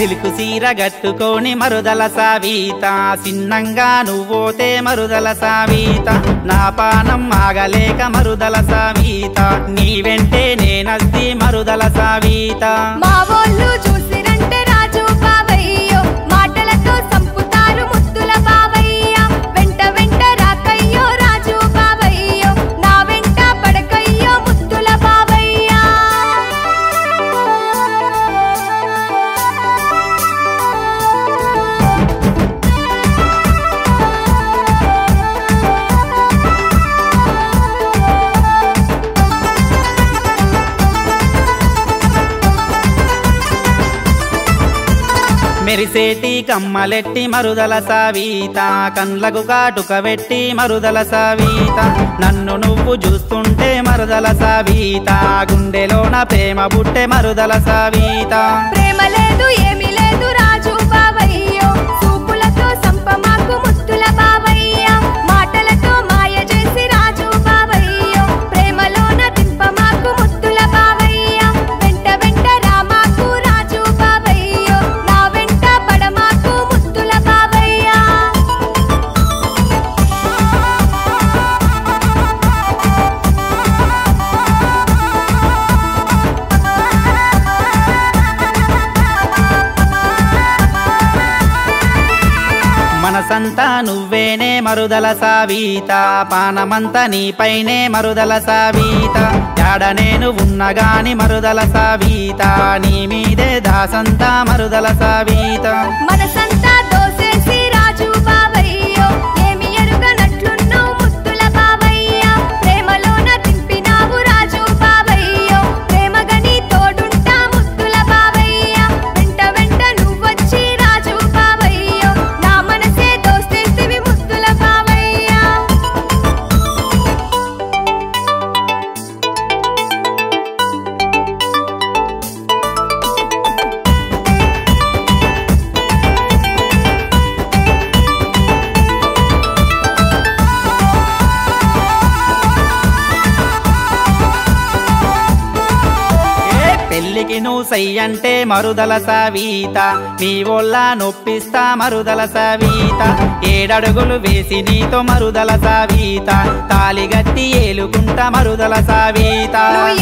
silk సీర గట్టుకొని మరుదల సావీత సిన్నంగా నువ్వోతే మరుదల సావీత నా పానం ఆగలేక మరుదల సావీత నీ వెంటే నేనద్ది మరుదల సావీత మా వోళ్ళు చూసిరంటే రాజు బావయ్యో మాటలతో సంపుతారు ముద్దుల బావయ్య వెంట వెంట రాకయ్యో రాజు బావయ్యో నా వెంట పడకయ్యో ముద్దుల బావయ్య మెరిసేటి కమ్మలెట్టి మరుదల సావీత కండ్లకు కాటుక పెట్టి మరుదల సావీత నన్ను నువ్వు చూస్తుంటే మరుదల సావీత గుండెలోన ప్రేమ బుట్టె మరుదల సావీత ప్రేమ లేదు ఏమీ లేదు రాజు బావయ్యో చూపులతో సంపమాకు ముద్దుల బావయ్య మాటలతో మాయ చేసి రాజు బావయ్యో ప్రేమలోన దింపమాకు ముద్దుల బావయ్య వెంట వెంట రామాకు రాజు బావయ్యో నా వెంట పడమాకు ముద్దుల బావయ్య మనసంతా నువ్వేనే మరుదల సావీత పానమంతా నీపైనే మరుదల సావీత యాడ నేను ఉన్నగాని మరుదల సావీత నీ మీదే దాసంతా మరుదల సావీత మనసంతా దోసేసి రాజు బావయ్యో ఏమి ఎరుగనట్లున్నావు ముద్దుల బావయ్య ప్రేమలోన దింపినావు రాజు బావయ్యో ప్రేమగని తోడుంటా ముద్దుల బావయ్య వెంట వెంట నువ్వొచ్చి రాజు బావయ్యో నా మనసే దోస్తేస్తివి ముద్దుల బావయ్య ఏ పెళ్ళికి నువ్వు సై అంటే మరుదల సావీత నీ వల్ల నొప్పిస్తా మరుదల సావీత ఏడడుగులు వేసి నీతో మరుదల సావీత తాలిగట్టి ఏలుకుంటా మరుదల సావీత నువ్వు